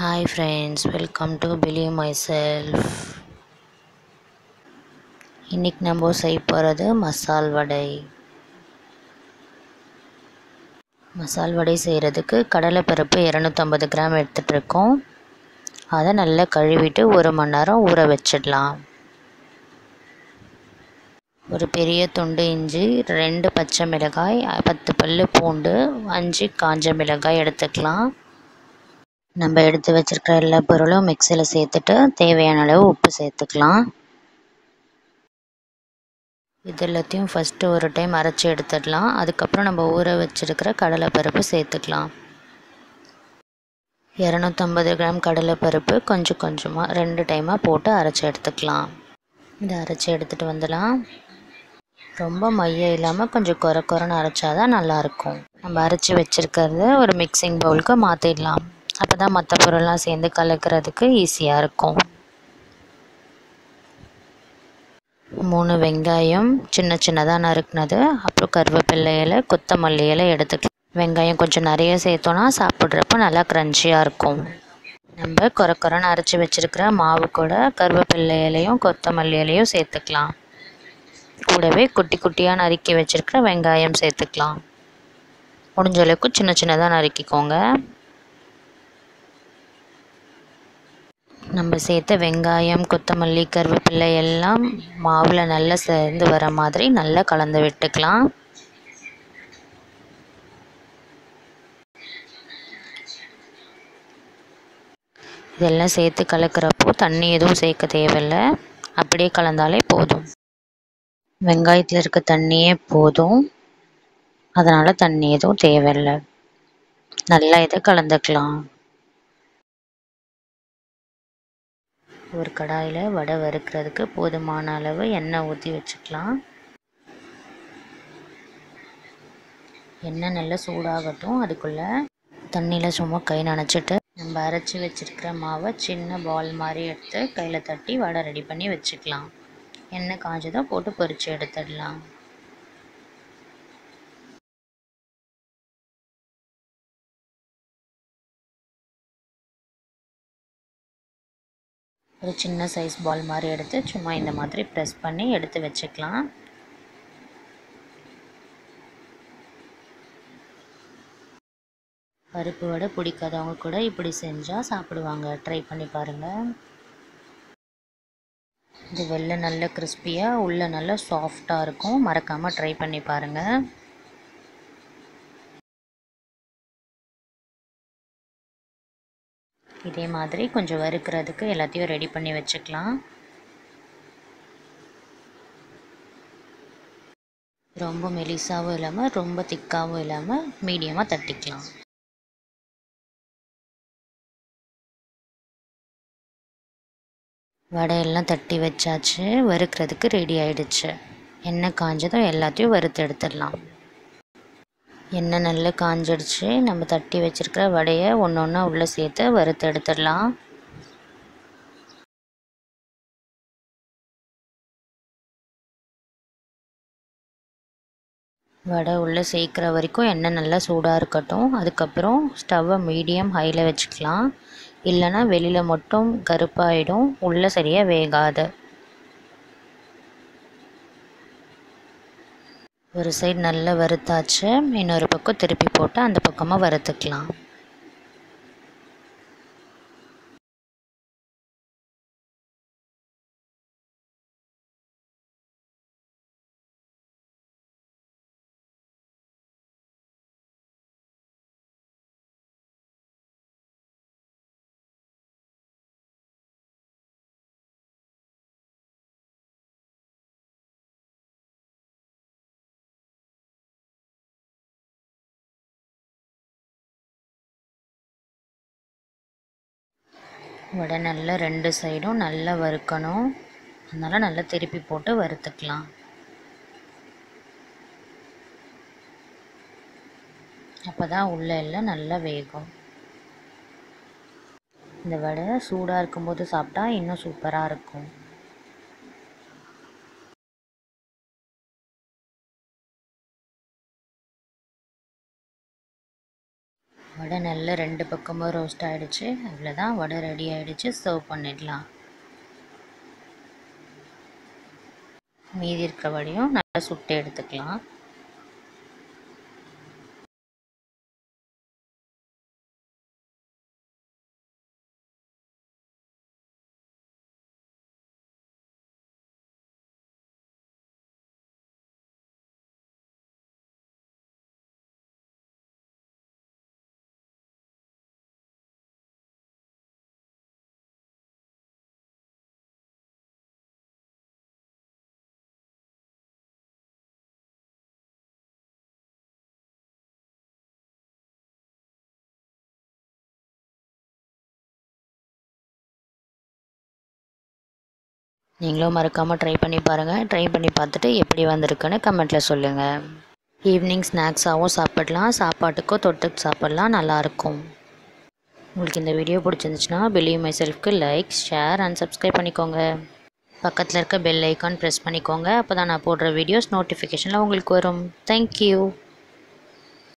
hi friends welcome to believe my self இன்றைக்கி நம்ம செய்ய போகிறது மசால் வடை மசால் வடை செய்கிறதுக்கு கடலைப்பருப்பு இரநூத்தம்பது கிராம் எடுத்துகிட்ருக்கோம் அதை நல்லா கழுவிட்டு ஒரு மணி நேரம் ஊற வச்சிடலாம் ஒரு பெரிய துண்டு இஞ்சி ரெண்டு பச்சை மிளகாய் பத்து பல் பூண்டு அஞ்சு காஞ்ச மிளகாய் எடுத்துக்கலாம் நம்ம எடுத்து வச்சுருக்கிற எல்லா பொருளும் மிக்சியில் சேர்த்துட்டு தேவையான அளவு உப்பு சேர்த்துக்கலாம் இது எல்லாத்தையும் ஃபஸ்ட்டு ஒரு டைம் அரைச்சி எடுத்துடலாம் அதுக்கப்புறம் நம்ம ஊற வச்சுருக்கிற கடலைப்பருப்பு சேர்த்துக்கலாம் இரநூத்தம்பது கிராம் கடலைப்பருப்பு கொஞ்சம் கொஞ்சமாக ரெண்டு டைமாக போட்டு அரைச்சி எடுத்துக்கலாம் இதை அரைச்சி எடுத்துகிட்டு வந்துடலாம் ரொம்ப மையம் இல்லாமல் கொஞ்சம் குறை குறைன்னு அரைச்சாதான் நல்லாயிருக்கும் நம்ம அரைச்சி வச்சுருக்கிறத ஒரு மிக்சிங் பவுலுக்கு மாற்றிடலாம் அப்போ தான் மற்ற பொருள்லாம் சேர்ந்து கலக்கிறதுக்கு ஈஸியாக இருக்கும் மூணு வெங்காயம் சின்ன சின்னதாக நறுக்குனது அப்புறம் கருவேப்பிலை இலை கொத்தமல்லி இலை எடுத்துக்கலாம் வெங்காயம் கொஞ்சம் நிறைய சேர்த்தோன்னா சாப்பிட்றப்ப நல்லா க்ரன்ச்சியாக இருக்கும் நம்ம குறை குறைன்னு அரைச்சி வச்சுருக்கிற மாவு கூட கருவேப்பிலை இலையும் கொத்தமல்லி இலையும் சேர்த்துக்கலாம் கூடவே குட்டி குட்டியாக நறுக்கி வச்சுருக்கிற வெங்காயம் சேர்த்துக்கலாம் முடிஞ்ச அளவுக்கு சின்ன சின்னதாக நறுக்கிக்கோங்க நம்ம சேர்த்த வெங்காயம் கொத்தமல்லி கருவேப்பிலை எல்லாம் மாவில் நல்லா சேர்ந்து வர மாதிரி நல்லா கலந்து விட்டுக்கலாம் இதெல்லாம் சேர்த்து கலக்கிறப்போ தண்ணி எதுவும் சேர்க்க தேவையில்லை அப்படியே கலந்தாலே போதும் வெங்காயத்தில் இருக்க தண்ணியே போதும் அதனால் தண்ணி எதுவும் தேவையில்லை நல்லா இதை கலந்துக்கலாம் ஒரு கடாயில் வடை வறுக்கிறதுக்கு போதுமான அளவு எண்ணெய் ஊற்றி வச்சுக்கலாம் எண்ணெய் நல்லா சூடாகட்டும் அதுக்குள்ளே தண்ணியில் சும்மா கை நனைச்சிட்டு நம்ம அரைச்சி வச்சுருக்கிற மாவை சின்ன பால் மாதிரி எடுத்து கையில் தட்டி வடை ரெடி பண்ணி வச்சுக்கலாம் எண்ணெய் காஞ்சதும் போட்டு பொரித்து எடுத்துடலாம் ஒரு சின்ன சைஸ் பால் மாதிரி எடுத்து சும்மா இந்த மாதிரி ப்ரெஸ் பண்ணி எடுத்து வச்சுக்கலாம் பருப்பு வடை பிடிக்காதவங்க கூட இப்படி செஞ்சால் சாப்பிடுவாங்க ட்ரை பண்ணி பாருங்கள் இது வெளில நல்ல கிறிஸ்பியாக உள்ளே நல்லா சாஃப்டாக இருக்கும் மறக்காமல் ட்ரை பண்ணி பாருங்கள் இதே மாதிரி கொஞ்சம் வறுக்கிறதுக்கு எல்லாத்தையும் ரெடி பண்ணி வச்சுக்கலாம் ரொம்ப மெலிசாகவும் இல்லாமல் ரொம்ப திக்காகவும் இல்லாமல் மீடியமாக தட்டிக்கலாம் வடையெல்லாம் தட்டி வச்சாச்சு வறுக்கிறதுக்கு ரெடி ஆயிடுச்சு எண்ணெய் காஞ்சதும் எல்லாத்தையும் வறுத்து எடுத்துடலாம் எண்ணெய் நல்லா காஞ்சிடுச்சு நம்ம தட்டி வச்சுருக்கிற வடையை ஒன்று ஒன்றா உள்ளே சேர்த்து வறுத்து எடுத்துடலாம் வடை உள்ளே சேர்க்குற வரைக்கும் எண்ணெய் நல்லா சூடாக இருக்கட்டும் அதுக்கப்புறம் ஸ்டவ்வை மீடியம் ஹையில் வச்சுக்கலாம் இல்லைன்னா வெளியில் மட்டும் கருப்பாயிடும் உள்ளே சரியாக வேகாது ஒரு சைடு நல்லா வறுத்தாச்சு இன்னொரு பக்கம் திருப்பி போட்டு அந்த பக்கமாக வறுத்துக்கலாம் வடை நல்லா ரெண்டு சைடும் நல்லா வறுக்கணும் அதனால் நல்லா திருப்பி போட்டு வறுத்துக்கலாம் அப்போ தான் உள்ளே எல்லாம் நல்லா வேகும் இந்த வடை சூடாக இருக்கும்போது சாப்பிட்டா இன்னும் சூப்பராக இருக்கும் வடை வடை நல்லா ரெண்டு பக்கமும் ரோஸ்ட் ஆகிடுச்சு அவ்வளோதான் வடை ரெடி ஆகிடுச்சு சர்வ் பண்ணிடலாம் மீதி இருக்கிற வடையும் நல்லா சுட்டு எடுத்துக்கலாம் நீங்களும் மறக்காமல் ட்ரை பண்ணி பாருங்கள் ட்ரை பண்ணி பார்த்துட்டு எப்படி வந்திருக்குன்னு கமெண்ட்டில் சொல்லுங்கள் ஈவினிங் ஸ்நாக்ஸாகவும் சாப்பிடலாம் சாப்பாட்டுக்கும் தொட்டுக்கு சாப்பிட்லாம் நல்லாயிருக்கும் உங்களுக்கு இந்த வீடியோ பிடிச்சிருந்துச்சுன்னா பிலீவ் மை செல்ஃப்க்கு லைக் ஷேர் அண்ட் சப்ஸ்கிரைப் பண்ணிக்கோங்க பக்கத்தில் இருக்க பெல் ஐக்கான் ப்ரெஸ் பண்ணிக்கோங்க அப்போ தான் நான் போடுற வீடியோஸ் நோட்டிஃபிகேஷனில் உங்களுக்கு வரும் தேங்க்யூ